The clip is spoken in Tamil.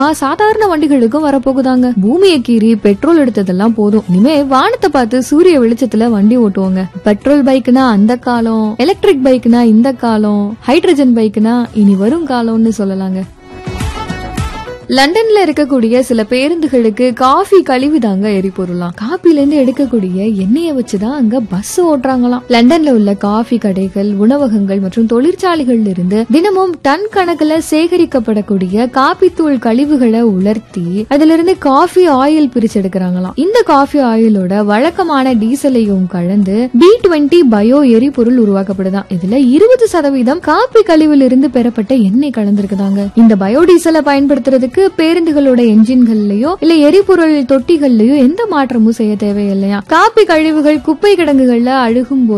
சாதாரண வண்டிகளுக்கும் வரப்போகுதாங்க பூமியை கீறி பெட்ரோல் எடுத்ததெல்லாம் போதும் இனிமே வானத்தை பார்த்து சூரிய வெளிச்சத்துல வண்டி ஓட்டுவோங்க பெட்ரோல் பைக்னா அந்த காலம் எலக்ட்ரிக் பைக்னா இந்த காலம் ஹைட்ரஜன் பைக்னா இனி வரும் காலம்னு சொல்லலாங்க லண்டன்ல இருக்கக்கூடிய சில பேருந்துகளுக்கு காஃபி கழிவு தாங்க எரிபொருளாம் காப்பில இருந்து எடுக்கக்கூடிய எண்ணெயை வச்சுதான் அங்க பஸ் ஓட்டுறாங்களாம் லண்டன்ல உள்ள காஃபி கடைகள் உணவகங்கள் மற்றும் தொழிற்சாலைகள்ல இருந்து தினமும் டன் கணக்குல சேகரிக்கப்படக்கூடிய காபி தூள் கழிவுகளை உலர்த்தி அதுல இருந்து காஃபி ஆயில் பிரிச்சு எடுக்கிறாங்களாம் இந்த காஃபி ஆயிலோட வழக்கமான டீசலையும் கலந்து பி டுவெண்ட்டி பயோ எரிபொருள் உருவாக்கப்படுதாம் இதுல இருபது சதவீதம் காப்பி கழிவுல இருந்து பெறப்பட்ட எண்ணெய் கலந்திருக்குதாங்க இந்த பயோடீசலை பயன்படுத்துறதுக்கு பேருந்துகளோட என்ஜின்கள்லயோ இல்ல எரிபொருள் தொட்டிகள்லயோ எந்த மாற்றமும் செய்ய தேவையில்லையா காப்பி கழிவுகள் குப்பை கிடங்குகள்ல அழுகும் போது